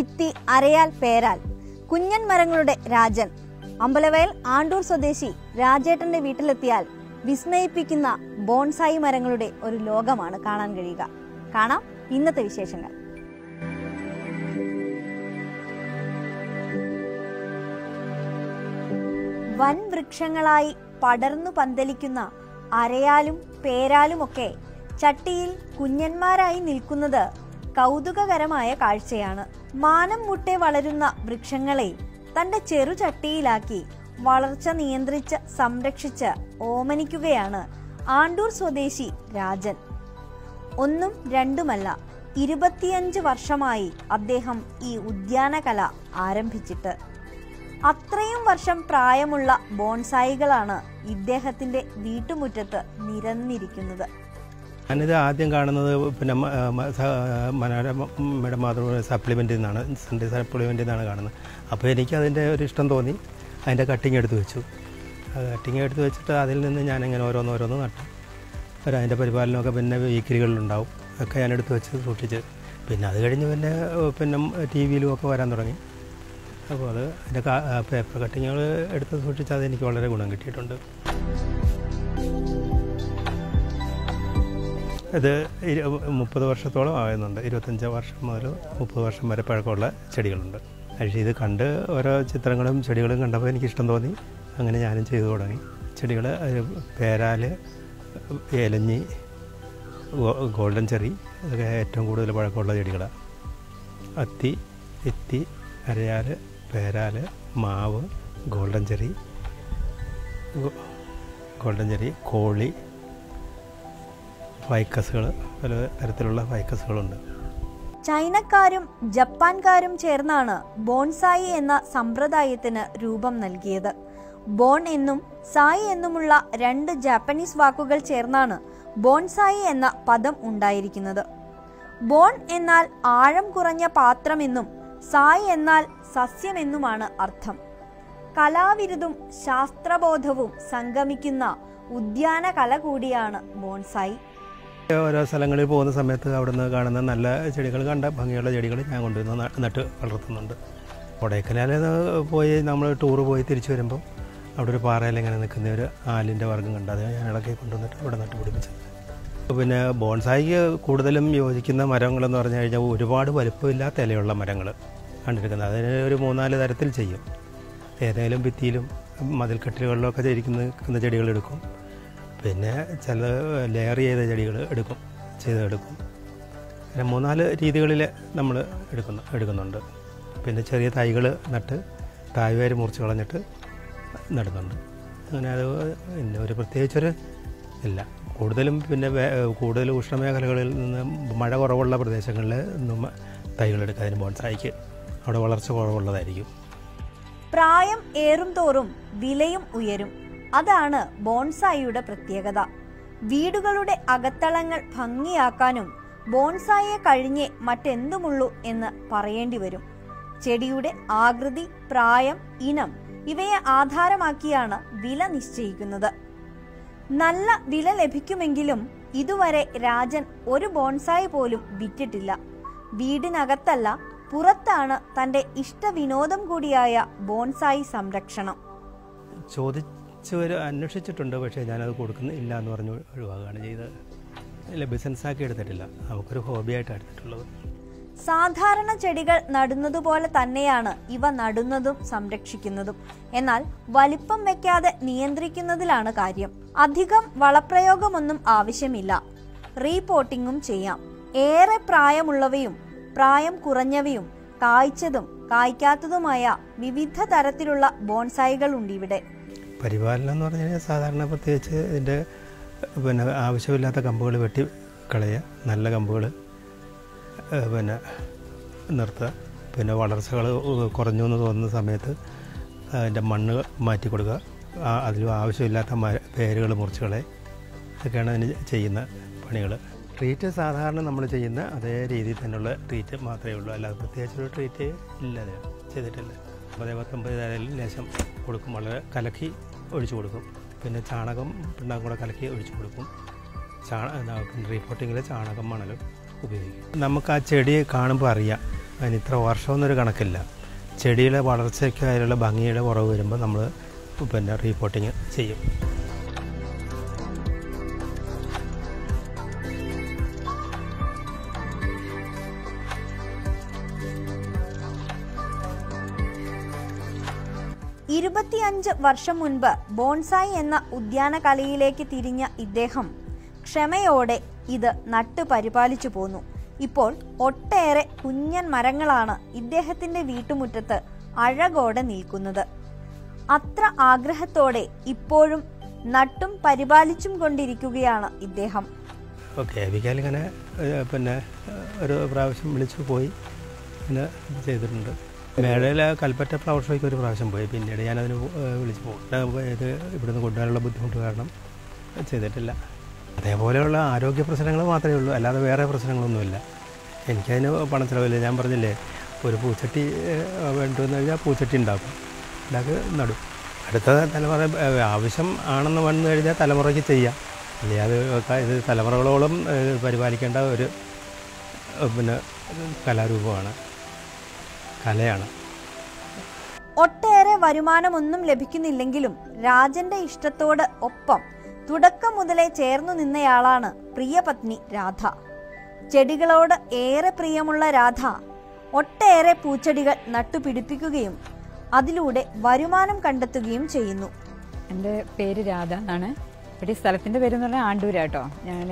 ഇത്തി അരയാൽ പേരാൽ കുഞ്ഞൻ മരങ്ങളുടെ രാജൻ അമ്പലവയൽ ആണ്ടൂർ സ്വദേശി രാജേട്ടന്റെ വീട്ടിലെത്തിയാൽ വിസ്മയിപ്പിക്കുന്ന ബോൺസായി മരങ്ങളുടെ ഒരു ലോകമാണ് കാണാൻ കഴിയുക കാണാം ഇന്നത്തെ വിശേഷങ്ങൾ വൻ വൃക്ഷങ്ങളായി പടർന്നു പന്തലിക്കുന്ന അരയാലും പേരാലുമൊക്കെ ചട്ടിയിൽ കുഞ്ഞന്മാരായി നിൽക്കുന്നത് കൗതുകകരമായ കാഴ്ചയാണ് മാനം മുട്ടെ വളരുന്ന വൃക്ഷങ്ങളെ തന്റെ ചെറുചട്ടിയിലാക്കി വളർച്ച നിയന്ത്രിച്ച് സംരക്ഷിച്ച് ഓമനിക്കുകയാണ് ആണ്ടൂർ സ്വദേശി രാജൻ ഒന്നും രണ്ടുമല്ല ഇരുപത്തിയഞ്ച് വർഷമായി അദ്ദേഹം ഈ ഉദ്യാനകല ആരംഭിച്ചിട്ട് അത്രയും വർഷം പ്രായമുള്ള ബോൺസായികളാണ് ഇദ്ദേഹത്തിന്റെ വീട്ടുമുറ്റത്ത് നിരന്നിരിക്കുന്നത് ഞാനിത് ആദ്യം കാണുന്നത് പിന്നെ മ- മ- സ- മനോരമയുടെ മാതൃ സപ്ലിമെൻറ്റിൽ നിന്നാണ് സൺഡേ സപ്ലിമെൻറ്റിൽ നിന്നാണ് കാണുന്നത് അപ്പോൾ എനിക്ക് അതിൻ്റെ ഒരു ഇഷ്ടം തോന്നി അതിൻ്റെ കട്ടിങ് എടുത്ത് വെച്ചു അത് കട്ടിങ് എടുത്ത് വെച്ചിട്ട് അതിൽ നിന്ന് ഞാനിങ്ങനെ ഓരോന്ന് ഓരോന്ന് നട്ടു ഒരു അതിൻ്റെ പരിപാലനമൊക്കെ പിന്നെ വീക്കിലികളിലുണ്ടാവും ഒക്കെ ഞാൻ എടുത്ത് വെച്ച് സൂക്ഷിച്ച് പിന്നെ അത് കഴിഞ്ഞ് പിന്നെ ഏഹ്, പിന്നെ ടി വിയിലും ഒക്കെ വരാൻ തുടങ്ങി അപ്പോൾ അത് അതിൻ്റെ പേപ്പർ കട്ടിങ്ങുകൾ എടുത്ത് സൂക്ഷിച്ച് അത് എനിക്ക് വളരെ ഗുണം കിട്ടിയിട്ടുണ്ട് ഇത് ഇരു- മുപ്പത് വർഷത്തോളം ആകുന്നുണ്ട് ഇരുപത്തഞ്ച് വർഷം മുതൽ മുപ്പത് വർഷം വരെ പഴക്കമുള്ള ചെടികളുണ്ട് പക്ഷേ ഇത് കണ്ട് ഓരോ ചിത്രങ്ങളും ചെടികളും കണ്ടപ്പോൾ എനിക്ക് ഇഷ്ടം തോന്നി അങ്ങനെ ഞാനും ചെയ്തു തുടങ്ങി ചെടികൾ പേരാല് ഏലഞ്ഞി ഗോ- ഗോൾഡൻ ചെറി ഇതൊക്കെ ഏറ്റവും കൂടുതൽ പഴക്കമുള്ള ചെടികളാണ് അത്തി എത്തി അരയാല് പേരാല് മാവ് ഗോൾഡൻ ചെറി ഗോ- ഗോൾഡൻ ചെറി കോളി ഫൈക്കസുകൾ പല തരത്തിലുള്ള ഫൈക്കസുകളുണ്ട് ചൈനക്കാരും ജപ്പാൻകാരും ചേർന്നാണ് ബോൺസായി എന്ന സമ്പ്രദായത്തിന് രൂപം നൽകിയത് ബോൺ എന്നും സായി എന്നുമുള്ള രണ്ട് ജാപ്പനീസ് വാക്കുകൾ ചേർന്നാണ് ബോൺസായി എന്ന പദം ഉണ്ടായിരിക്കുന്നത് ബോൺ എന്നാൽ ആഴം കുറഞ്ഞ പാത്രമെന്നും സായി എന്നാൽ സസ്യമെന്നുമാണ് അർത്ഥം കലാവിരുതും ശാസ്ത്രബോധവും സംഗമിക്കുന്ന ഉദ്യാന കല കൂടിയാണ് ബോൺസായി ഓരോ സ്ഥലങ്ങളിൽ പോകുന്ന സമയത്ത് അവിടെ നിന്ന് കാണുന്ന നല്ല ചെടികൾ കണ്ട ഭംഗിയുള്ള ചെടികൾ ഞാൻ കൊണ്ടുവന്ന് ന- നട്ട് വളർത്തുന്നുണ്ട് കൊടൈക്കനാലിൽ പോയി നമ്മൾ ടൂർ പോയി തിരിച്ചു വരുമ്പോൾ അവിടെ ഒരു പാറയിൽ ഇങ്ങനെ നിൽക്കുന്ന ഒരു ആലിൻ്റെ വർഗ്ഗം കണ്ട് അത് ഞാൻ ഇളക്കി കൊണ്ടുവന്നിട്ട് ഇവിടെ നട്ട് പിടിപ്പിച്ചത് പിന്നെ ബോൺസായിക്ക് കൂടുതലും യോജിക്കുന്ന മരങ്ങളെന്ന് പറഞ്ഞു കഴിഞ്ഞാൽ ഒരുപാട് വലുപ്പമില്ലാത്ത ഇലയുള്ള മരങ്ങൾ കണ്ടിരിക്കുന്നത് അതിന് ഒരു മൂന്നാല് തരത്തിൽ ചെയ്യും ഏതെങ്കിലും ഭിത്തിയിലും മതിൽക്കെട്ടുകളിലൊക്കെ ഇരിക്കുന്ന നിൽക്കുന്ന ചെടികൾ എടുക്കും പിന്നെ ചില ലെയർ ചെയ്ത ചെടികൾ എടുക്കും ചെയ്തെടുക്കും അങ്ങനെ മൂന്നാല് രീതികളിൽ നമ്മൾ എടുക്കുന്നു എടുക്കുന്നുണ്ട് പിന്നെ ചെറിയ തൈകൾ നട്ട് തായ്വേര് മുറിച്ച് കളഞ്ഞിട്ട് നടുന്നുണ്ട് അങ്ങനെ അത് പിന്നെ ഒരു പ്രത്യേകിച്ചൊരു ഇല്ല കൂടുതലും പിന്നെ വേ- കൂടുതൽ ഉഷ്ണമേഖലകളിൽ നിന്ന് മഴ കുറവുള്ള പ്രദേശങ്ങളിൽ നിന്നും തൈകൾ എടുക്കാതിന് ബോൺസായിക്ക് അവിടെ വളർച്ച കുറവുള്ളതായിരിക്കും പ്രായം ഏറും തോറും വിലയും ഉയരും അതാണ് ബോൺസായിയുടെ പ്രത്യേകത വീടുകളുടെ അകത്തളങ്ങൾ ഭംഗിയാക്കാനും ബോൺസായിയെ കഴിഞ്ഞേ മറ്റെന്തുമുള്ളൂ എന്ന് പറയേണ്ടി വരും ചെടിയുടെ ആകൃതി പ്രായം ഇനം ഇവയെ ആധാരമാക്കിയാണ് വില നിശ്ചയിക്കുന്നത് നല്ല വില ലഭിക്കുമെങ്കിലും ഇതുവരെ രാജൻ ഒരു ബോൺസായി പോലും വിറ്റിട്ടില്ല വീടിനകത്തല്ല പുറത്താണ് തന്റെ ഇഷ്ടവിനോദം കൂടിയായ ബോൺസായി സംരക്ഷണം ചോദിച്ചവർ അന്വേഷിച്ചിട്ടുണ്ട് പക്ഷേ ഞാനത് കൊടുക്കുന്നില്ല എന്ന് പറഞ്ഞ് ഒഴിവാക്കുകയാണ് ചെയ്തത് ഇല്ല ബിസിനസ്സാക്കി എടുത്തിട്ടില്ല നമുക്കൊരു ഹോബിയായിട്ടാണ് എടുത്തിട്ടുള്ളത് സാധാരണ ചെടികൾ നടുന്നതുപോലെ തന്നെയാണ് ഇവ നടുന്നതും സംരക്ഷിക്കുന്നതും എന്നാൽ വലിപ്പം വെക്കാതെ നിയന്ത്രിക്കുന്നതിലാണ് കാര്യം അധികം വളപ്രയോഗമൊന്നും ആവശ്യമില്ല റീപോട്ടിങ്ങും ചെയ്യാം ഏറെ പ്രായമുള്ളവയും പ്രായം കുറഞ്ഞവയും കായ്ച്ചതും കായ്ക്കാത്തതുമായ വിവിധ തരത്തിലുള്ള ബോൺസായികൾ ഉണ്ട് ഇവിടെ പരിപാലനം എന്ന് പറഞ്ഞു കഴിഞ്ഞാൽ സാധാരണ പ്രത്യേകിച്ച് ഇതിൻ്റെ പിന്നെ ആവശ്യമില്ലാത്ത കമ്പുകൾ വെട്ടി കളയുക നല്ല കമ്പുകൾ പിന്നെ നിർത്തുക പിന്നെ വളർച്ചകൾ കുറഞ്ഞു എന്ന് തോന്നുന്ന സമയത്ത് അതിൻ്റെ മണ്ണ് മാറ്റി കൊടുക്കുക ആ- അതിൽ ആവശ്യമില്ലാത്ത മര വേരുകൾ മുറിച്ച് കളയുക ഇതൊക്കെയാണ് അതിന് ചെയ്യുന്ന പണികൾ ട്രീറ്റ് സാധാരണ നമ്മൾ ചെയ്യുന്ന അതേ രീതിയിൽ തന്നെയുള്ള ട്രീറ്റ് മാത്രമേ ഉള്ളൂ അല്ലാതെ പ്രത്യേകിച്ചൊരു ട്രീറ്റ് ഇല്ല അതിന് ചെയ്തിട്ടില്ല ഒമ്പത് പത്തൊമ്പത് തരയിൽ ലേശം കൊടുക്കും വളരെ കലക്കി ഒഴിച്ചു കൊടുക്കും പിന്നെ ചാണകം പിണ്ണാക്കും കൂടെ കലക്കി ഒഴിച്ചു കൊടുക്കും ചാണ റിപ്പോർട്ടിങ്ങിൽ ചാണകം മണലും ഉപയോഗിക്കും നമുക്ക് ആ ചെടി കാണുമ്പോൾ അറിയാം അതിന് ഇത്ര വർഷമൊന്നൊരു കണക്കില്ല ചെടിയുടെ വളർച്ചയ്ക്ക് അതിലുള്ള ഭംഗിയുടെ കുറവ് വരുമ്പോൾ നമ്മൾ പിന്നെ റീപോർട്ടിങ് ചെയ്യും ഇരുപത്തിയഞ്ച് വർഷം മുൻപ് ബോൺസായി എന്ന ഉദ്യാന കലയിലേക്ക് തിരിഞ്ഞ ഇദ്ദേഹം ക്ഷമയോടെ ഇത് നട്ടു പരിപാലിച്ചു പോന്നു ഇപ്പോൾ ഒട്ടേറെ കുഞ്ഞൻ മരങ്ങളാണ് ഇദ്ദേഹത്തിന്റെ വീട്ടുമുറ്റത്ത് അഴകോടെ നിൽക്കുന്നത് അത്ര ആഗ്രഹത്തോടെ ഇപ്പോഴും നട്ടും പരിപാലിച്ചും കൊണ്ടിരിക്കുകയാണ് ഇദ്ദേഹം ഓക്കെ അബിക്കാലിങ്ങനെ ഏഹ്, പിന്നെ ഏഹ്, ഒരു പ്രാവശ്യം വിളിച്ചു പോയി പിന്നെ ഇത് ചെയ്തിട്ടുണ്ട് മേഴയിലെ കൽപ്പറ്റ ഫ്ലവർ ഷോയ്ക്ക് ഒരു പ്രാവശ്യം പോയി പിന്നീട് ഞാനതിന് പോ- ഏഹ്, വിളിച്ചു പോകും ഇത് ഇവിടുന്ന് കൊണ്ടുവരാനുള്ള ബുദ്ധിമുട്ട് കാരണം ചെയ്തിട്ടില്ല അതേപോലെയുള്ള ആരോഗ്യ പ്രശ്നങ്ങൾ മാത്രമേ ഉള്ളൂ അല്ലാതെ വേറെ പ്രശ്നങ്ങളൊന്നുമില്ല എനിക്കതിന് പണം ചിലവില്ല ഞാൻ പറഞ്ഞില്ലേ ഒരു പൂച്ചട്ടി ഏഹ്, വേണ്ടുവെന്ന് കഴിഞ്ഞാൽ പൂച്ചട്ടി ഉണ്ടാക്കും ഉണ്ടാക്കി നടും അടുത്ത തലമുറ ഏഹ്, ആവശ്യം ആണെന്ന് വന്നു കഴിഞ്ഞാൽ തലമുറയ്ക്ക് ചെയ്യാം ഇല്ലേ അത് ഒക്കെ ഇത് തലമുറകളോളം ഏഹ്, പരിപാലിക്കേണ്ട ഒരു ഏഹ്, പിന്നെ കലാരൂപമാണ് കലയാണ് ഒട്ടേറെ വരുമാനമൊന്നും ലഭിക്കുന്നില്ലെങ്കിലും രാജന്റെ ഇഷ്ടത്തോട് ഒപ്പം തുടക്കം മുതലേ ചേർന്നു നിന്നയാളാണ് പ്രിയപത്നി രാധ ചെടികളോട് ഏറെ പ്രിയമുള്ള രാധ ഒട്ടേറെ പൂച്ചെടികൾ നട്ടുപിടിപ്പിക്കുകയും അതിലൂടെ വരുമാനം കണ്ടെത്തുകയും ചെയ്യുന്നു എൻ്റെ പേര് രാധ എന്നാണ് ഇവിടെ ഈ സ്ഥലത്തിൻ്റെ പേര് എന്ന് പറഞ്ഞാൽ ആണ്ടൂരാട്ടോ ഞാൻ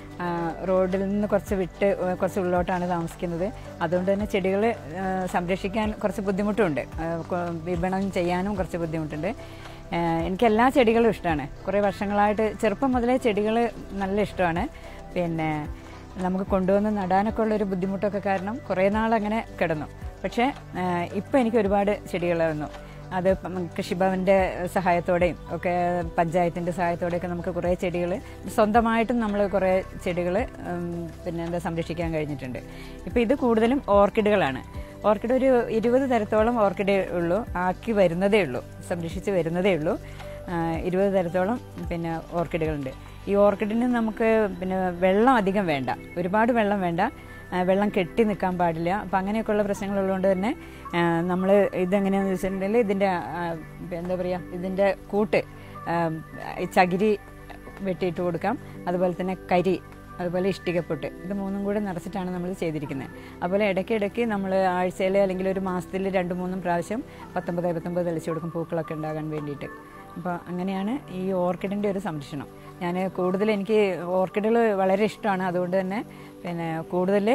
റോഡിൽ നിന്ന് കുറച്ച് വിട്ട് ഏ, കുറച്ച് ഉള്ളോട്ടാണ് താമസിക്കുന്നത് അതുകൊണ്ട് തന്നെ ചെടികൾ സംരക്ഷിക്കാൻ കുറച്ച് ബുദ്ധിമുട്ടുണ്ട് ആ, കൊ- വിപണനം ചെയ്യാനും കുറച്ച് ബുദ്ധിമുട്ടുണ്ട് ഏ, എനിക്ക് എല്ലാ ചെടികളും ഇഷ്ടമാണ് കുറേ വർഷങ്ങളായിട്ട് ചെറുപ്പം മുതലേ ചെടികൾ നല്ല ഇഷ്ടമാണ് പിന്നെ നമുക്ക് കൊണ്ടുവന്ന് നടാനൊക്കെ ഉള്ള ഒരു ബുദ്ധിമുട്ടൊക്കെ കാരണം കുറേ നാൾ അങ്ങനെ കിടന്നു പക്ഷേ ഇപ്പം എനിക്ക് ഒരുപാട് ചെടികൾ വന്നു അത് പം- കൃഷിഭവന്റെ സഹായത്തോടെയും ഒക്കെ പഞ്ചായത്തിന്റെ സഹായത്തോടെയൊക്കെ നമുക്ക് കുറേ ചെടികൾ സ്വന്തമായിട്ടും നമ്മൾ കുറേ ചെടികൾ പിന്നെ എന്താ സംരക്ഷിക്കാൻ കഴിഞ്ഞിട്ടുണ്ട് ഇപ്പം ഇത് കൂടുതലും ഓർക്കിഡുകളാണ് ഓർക്കിഡ് ഒരു ഇരുപത് തരത്തോളം ഓർക്കിഡേ ഉള്ളൂ ആക്കി വരുന്നതേ ഉള്ളൂ സംരക്ഷിച്ച് വരുന്നതേ ഉള്ളൂ ആ, ഇരുപത് തരത്തോളം പിന്നെ ഓർക്കിഡുകളുണ്ട് ഈ ഓർക്കിഡിന് നമുക്ക് പിന്നെ വെള്ളം അധികം വേണ്ട ഒരുപാട് വെള്ളം വേണ്ട ആ, വെള്ളം കെട്ടി നിൽക്കാൻ പാടില്ല അപ്പം അങ്ങനെയൊക്കെയുള്ള പ്രശ്നങ്ങളുള്ളതുകൊണ്ട് തന്നെ നമ്മൾ ഇതെങ്ങനെയാണെന്ന് വെച്ചിട്ടുണ്ടെങ്കിൽ ഇതിൻ്റെ ആ, എന്താ പറയുക ഇതിൻ്റെ കൂട്ട് ആ, ഈ ചകിരി വെട്ടിയിട്ട് കൊടുക്കാം അതുപോലെ തന്നെ കരി അതുപോലെ ഇഷ്ടികപ്പൊട്ട് ഇത് മൂന്നും കൂടെ നിറച്ചിട്ടാണ് നമ്മൾ ചെയ്തിരിക്കുന്നത് അതുപോലെ ഇടയ്ക്കിടയ്ക്ക് നമ്മൾ ആഴ്ചയിൽ അല്ലെങ്കിൽ ഒരു മാസത്തിൽ രണ്ട് മൂന്നും പ്രാവശ്യം പത്തൊമ്പത് പത്തൊമ്പത് തെളിച്ച് കൊടുക്കും പൂക്കളൊക്കെ ഉണ്ടാകാൻ വേണ്ടിയിട്ട് അപ്പോൾ അങ്ങനെയാണ് ഈ ഓർക്കിഡിൻ്റെ ഒരു സംരക്ഷണം ഞാൻ കൂടുതൽ എനിക്ക് ഓർക്കിഡുകൾ വളരെ ഇഷ്ടമാണ് അതുകൊണ്ട് തന്നെ പിന്നെ കൂടുതൽ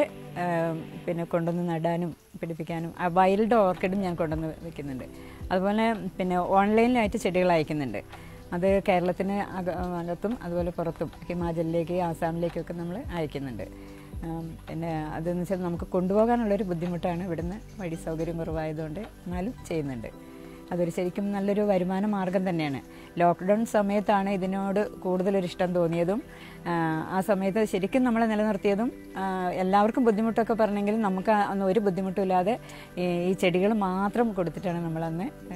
പിന്നെ കൊണ്ടുവന്ന് നടാനും പിടിപ്പിക്കാനും ആ വൈൽഡ് ഓർക്കിഡും ഞാൻ കൊണ്ടുവന്ന് വെക്കുന്നുണ്ട് അതുപോലെ പിന്നെ ഓൺലൈനിലായിട്ട് ചെടികൾ അയക്കുന്നുണ്ട് അത് കേരളത്തിന് അക- അകത്തും അതുപോലെ പുറത്തും ഹിമാചലിലേക്ക് ആസാമിലേക്കൊക്കെ നമ്മൾ അയക്കുന്നുണ്ട് ആം, പിന്നെ അതെന്ന് വെച്ചാൽ നമുക്ക് കൊണ്ടുപോകാനുള്ളൊരു ബുദ്ധിമുട്ടാണ് ഇവിടുന്ന് വഴി സൗകര്യം കുറവായതുകൊണ്ട് എന്നാലും ചെയ്യുന്നുണ്ട് അതൊരു ശരിക്കും നല്ലൊരു വരുമാന മാർഗം തന്നെയാണ് ലോക്ക്ഡൗൺ സമയത്താണ് ഇതിനോട് കൂടുതലൊരു ഇഷ്ടം തോന്നിയതും ആ, ആ സമയത്ത് ശരിക്കും നമ്മളെ നിലനിർത്തിയതും ആ, എല്ലാവർക്കും ബുദ്ധിമുട്ടൊക്കെ പറഞ്ഞെങ്കിലും നമുക്ക് അന്ന് ഒരു ബുദ്ധിമുട്ടുമില്ലാതെ ഈ ഈ ചെടികൾ മാത്രം കൊടുത്തിട്ടാണ് നമ്മളന്ന് ആ,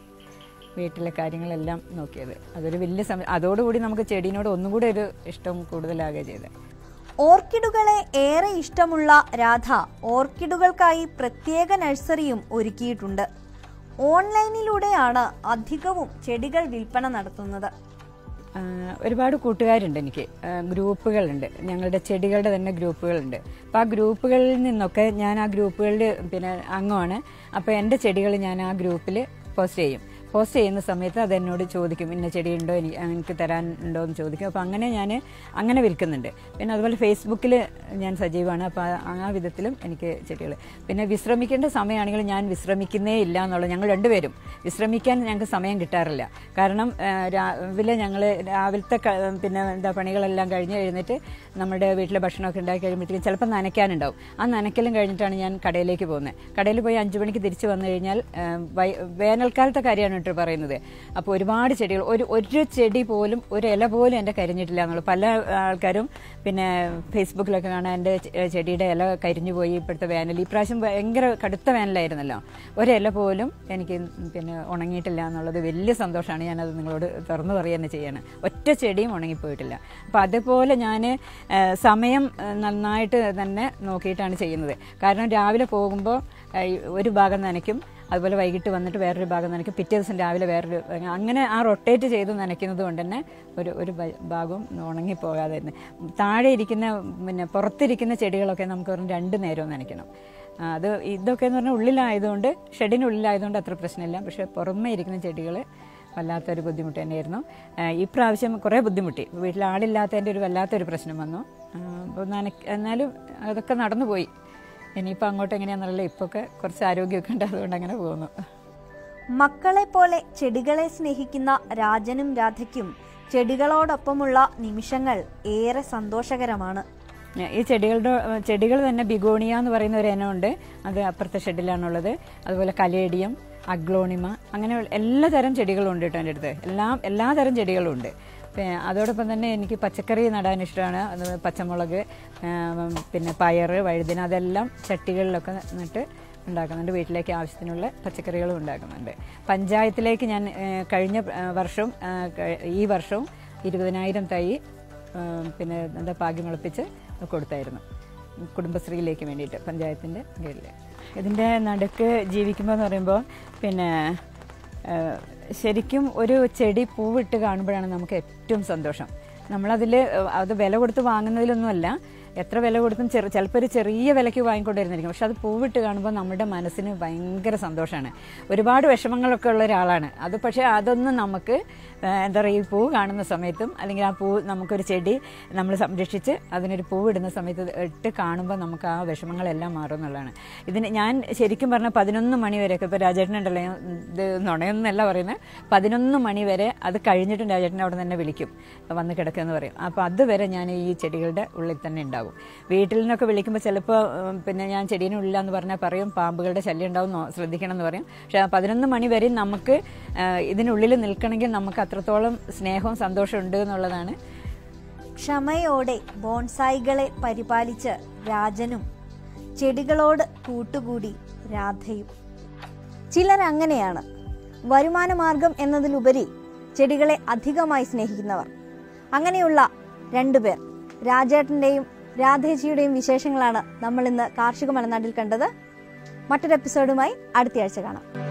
വീട്ടിലെ കാര്യങ്ങളെല്ലാം നോക്കിയത് അതൊരു വലിയ സമയം അതോടുകൂടി നമുക്ക് ചെടീനോട് ഒന്നും കൂടി ഒരു ഇഷ്ടം കൂടുതലാകുക ചെയ്തത് ഓർക്കിഡുകളെ ഏറെ ഇഷ്ടമുള്ള രാധ ഓർക്കിഡുകൾക്കായി പ്രത്യേക നഴ്സറിയും ഒരുക്കിയിട്ടുണ്ട് ഓൺലൈനിലൂടെയാണ് അധികവും ചെടികൾ വിൽപ്പന നടത്തുന്നത് ആ, ഒരുപാട് കൂട്ടുകാരുണ്ട് എനിക്ക് ആ, ഗ്രൂപ്പുകളുണ്ട് ഞങ്ങളുടെ ചെടികളുടെ തന്നെ ഗ്രൂപ്പുകളുണ്ട് അപ്പോൾ ആ ഗ്രൂപ്പുകളിൽ നിന്നൊക്കെ ഞാൻ ആ ഗ്രൂപ്പുകളിൽ പിന്നെ അംഗമാണ് അപ്പോൾ എൻ്റെ ചെടികൾ ഞാൻ ആ ഗ്രൂപ്പിൽ പോസ്റ്റ് ചെയ്യും പോസ്റ്റ് ചെയ്യുന്ന സമയത്ത് അത് എന്നോട് ചോദിക്കും ഇന്ന ചെടി ഉണ്ടോ എനിക്ക് എനിക്ക് തരാൻ ഉണ്ടോ എന്ന് ചോദിക്കും അപ്പോൾ അങ്ങനെ ഞാൻ അങ്ങനെ വിൽക്കുന്നുണ്ട് പിന്നെ അതുപോലെ ഫേസ്ബുക്കിൽ ഞാൻ സജീവമാണ് അപ്പോൾ ആ- ആ വിധത്തിലും എനിക്ക് ചെടികൾ പിന്നെ വിശ്രമിക്കേണ്ട സമയമാണെങ്കിൽ ഞാൻ വിശ്രമിക്കുന്നേ ഇല്ല എന്നുള്ളത് ഞങ്ങൾ രണ്ടുപേരും വിശ്രമിക്കാൻ ഞങ്ങൾക്ക് സമയം കിട്ടാറില്ല കാരണം ആ, രാവിലെ ഞങ്ങൾ രാവിലത്തെ ക- പിന്നെ എന്താ പണികളെല്ലാം കഴിഞ്ഞ് എഴുന്നേറ്റ് നമ്മുടെ വീട്ടിലെ ഭക്ഷണമൊക്കെ ഉണ്ടാക്കി കഴിയുമ്പോഴത്തേക്കും ചിലപ്പോൾ നനയ്ക്കാനുണ്ടാവും ആ നനയ്ക്കലും കഴിഞ്ഞിട്ടാണ് ഞാൻ കടയിലേക്ക് പോകുന്നത് കടയിൽ പോയി അഞ്ച് മണിക്ക് തിരിച്ച് വന്നു കഴിഞ്ഞാൽ ആ, വൈ- വേനൽക്കാലത്തെ കാര്യമാണ് കേട്ടോ പറയുന്നത് അപ്പോൾ ഒരുപാട് ചെടികൾ ഒരു ഒരു ചെടി പോലും ഒരു ഇല പോലും എൻ്റെ കരിഞ്ഞിട്ടില്ല എന്നുള്ളത് പല ആൾക്കാരും പിന്നെ ഫേസ്ബുക്കിലൊക്കെ കാണാൻ എൻ്റെ ചെ- ചെടിയുടെ ഇല കരിഞ്ഞു പോയി ഇപ്പോഴത്തെ വേനൽ ഈ പ്രാവശ്യം ഭയങ്കര കടുത്ത വേനലായിരുന്നല്ലോ ഒരില പോലും എനിക്ക് പിന്നെ ഉണങ്ങിയിട്ടില്ല എന്നുള്ളത് വലിയ സന്തോഷമാണ് ഞാനത് നിങ്ങളോട് തുറന്നു പറയുക തന്നെ ചെയ്യാണ് ഒറ്റ ചെടിയും ഉണങ്ങിപ്പോയിട്ടില്ല അപ്പോൾ അതുപോലെ ഞാൻ സമയം ആ, നന്നായിട്ട് തന്നെ നോക്കിയിട്ടാണ് ചെയ്യുന്നത് കാരണം രാവിലെ പോകുമ്പോൾ ആ, ഈ ഒരു ഭാഗം നനയ്ക്കും അതുപോലെ വൈകിട്ട് വന്നിട്ട് വേറൊരു ഭാഗം നനയ്ക്കും പിറ്റേ ദിവസം രാവിലെ വേറൊരു അങ്ങനെ ആ റൊട്ടേറ്റ് ചെയ്ത് നനയ്ക്കുന്നത് കൊണ്ട് തന്നെ ഒരു ഒരു ഭ- ഭാഗവും ഉണങ്ങിപ്പോകാതെ ഇരുന്ന് താഴെ ഇരിക്കുന്ന പിന്നെ പുറത്തിരിക്കുന്ന ചെടികളൊക്കെ നമുക്ക് വെറും രണ്ട് നേരവും നനയ്ക്കണം ആ, അത് ഇതൊക്കെ എന്ന് പറഞ്ഞാൽ ഉള്ളിലായതുകൊണ്ട് ഷെഡിനുള്ളിലായതുകൊണ്ട് അത്ര പ്രശ്നമില്ല പക്ഷേ പുറമേ ഇരിക്കുന്ന ചെടികൾ വല്ലാത്തൊരു ബുദ്ധിമുട്ട് തന്നെയായിരുന്നു ആ, ഈ പ്രാവശ്യം കുറേ ബുദ്ധിമുട്ടി വീട്ടിൽ ആളില്ലാത്തതിൻ്റെ ഒരു വല്ലാത്തൊരു പ്രശ്നം വന്നു ആ, അപ്പോൾ നനയ്ക്ക് എന്നാലും അതൊക്കെ നടന്നുപോയി ഇനിയിപ്പോൾ അങ്ങോട്ട് എങ്ങനെയാണെന്നറിയില്ല ഇപ്പൊക്കെ കുറച്ച് ആരോഗ്യമൊക്കെ ഉണ്ട് അതുകൊണ്ട് അങ്ങനെ പോകുന്നു മക്കളെ പോലെ ചെടികളെ സ്നേഹിക്കുന്ന രാജനും രാധയ്ക്കും ചെടികളോടൊപ്പമുള്ള നിമിഷങ്ങൾ ഏറെ സന്തോഷകരമാണ് ഈ ചെടികളുടെ ചെടികൾ തന്നെ ബിഗോണിയ എന്ന് പറയുന്ന ഒരു ഇനമുണ്ട് അത് അപ്പുറത്തെ ഷെഡിലാണുള്ളത് അതുപോലെ കലേഡിയം അഗ്ലോണിമ അങ്ങനെ എല്ലാ തരം ചെടികളും ഉണ്ട് കേട്ടോ എൻ്റെ അടുത്ത് എല്ലാം എല്ലാ തരം ചെടികളും ഉണ്ട് പിന്നെ അതോടൊപ്പം തന്നെ എനിക്ക് പച്ചക്കറി നടാൻ ഇഷ്ടമാണ് അത് പച്ചമുളക് ആ, പിന്നെ പയർ വഴുതിന അതെല്ലാം ചട്ടികളിലൊക്കെ നട്ട് ഉണ്ടാക്കുന്നുണ്ട് വീട്ടിലേക്ക് ആവശ്യത്തിനുള്ള പച്ചക്കറികളും ഉണ്ടാക്കുന്നുണ്ട് പഞ്ചായത്തിലേക്ക് ഞാൻ ആ, കഴിഞ്ഞ ആ, വർഷവും ആ, ക- ഈ വർഷവും ഇരുപതിനായിരം തൈ ആ, പിന്നെ എന്താ പാകി മുളപ്പിച്ച് കൊടുത്തായിരുന്നു കുടുംബശ്രീയിലേക്ക് വേണ്ടിയിട്ട് പഞ്ചായത്തിൻ്റെ കീഴിൽ ഇതിൻ്റെ നടുക്ക് ജീവിക്കുമ്പോൾ എന്ന് പറയുമ്പോൾ പിന്നെ ആ, ശരിക്കും ഒരു ചെടി പൂവിട്ട് കാണുമ്പോഴാണ് നമുക്ക് ഏറ്റവും സന്തോഷം നമ്മളതിൽ അത് വില കൊടുത്ത് വാങ്ങുന്നതിലൊന്നുമല്ല എത്ര വില കൊടുത്തും ചെറു ചിലപ്പോൾ ഒരു ചെറിയ വിലയ്ക്ക് വാങ്ങിക്കൊണ്ടിരുന്നിരിക്കും പക്ഷെ അത് പൂവിട്ട് കാണുമ്പോൾ നമ്മുടെ മനസ്സിന് ഭയങ്കര സന്തോഷമാണ് ഒരുപാട് വിഷമങ്ങളൊക്കെ ഉള്ള ഒരാളാണ് അത് പക്ഷേ അതൊന്നും നമുക്ക് ആ, എന്താ പറയുക ഈ പൂ കാണുന്ന സമയത്തും അല്ലെങ്കിൽ ആ പൂ നമുക്കൊരു ചെടി നമ്മൾ സംരക്ഷിച്ച് അതിനൊരു പൂവിടുന്ന സമയത്ത് ഇട്ട് കാണുമ്പോൾ നമുക്ക് ആ വിഷമങ്ങളെല്ലാം മാറും എന്നുള്ളതാണ് ഇതിന് ഞാൻ ശരിക്കും പറഞ്ഞാൽ പതിനൊന്ന് മണി വരെയൊക്കെ ഇപ്പോൾ രാജേട്ടനുണ്ടല്ലോ ഞാൻ ഇത് നുണയൊന്നല്ല പറയുന്നത് പതിനൊന്ന് മണി വരെ അത് കഴിഞ്ഞിട്ടും രാജേട്ടൻ അവിടെ തന്നെ വിളിക്കും വന്ന് കിടക്കുമെന്ന് പറയും അപ്പോൾ അതുവരെ ഞാൻ ഈ ചെടികളുടെ ഉള്ളിൽ തന്നെ ഉണ്ടാകും വീട്ടിൽ നിന്നൊക്കെ വിളിക്കുമ്പോൾ ചിലപ്പോൾ ഉം, പിന്നെ ഞാൻ ചെടീനുള്ളില്ല എന്ന് പറഞ്ഞാൽ പറയും പാമ്പുകളുടെ ശല്യം ഉണ്ടാവും നോ- ശ്രദ്ധിക്കണം എന്ന് പറയും പക്ഷേ ആ പതിനൊന്ന് മണി വരെ നമുക്ക് ആ, ഇതിനുള്ളിൽ നിൽക്കണമെങ്കിൽ നമുക്ക് അത്രത്തോളം സ്നേഹവും സന്തോഷവും ഉണ്ട് എന്നുള്ളതാണ് ക്ഷമയോടെ ബോൺസായികളെ പരിപാലിച്ച് രാജനും ചെടികളോട് കൂട്ടുകൂടി രാധയും ചിലർ അങ്ങനെയാണ് വരുമാനമാർഗം എന്നതിലുപരി ചെടികളെ അധികമായി സ്നേഹിക്കുന്നവർ അങ്ങനെയുള്ള രണ്ടുപേർ രാജേട്ടന്റെയും രാധേജിയുടെയും വിശേഷങ്ങളാണ് നമ്മൾ ഇന്ന് കാർഷിക മലനാട്ടിൽ കണ്ടത് മറ്റൊരു എപ്പിസോഡുമായി അടുത്തയാഴ്ച കാണാം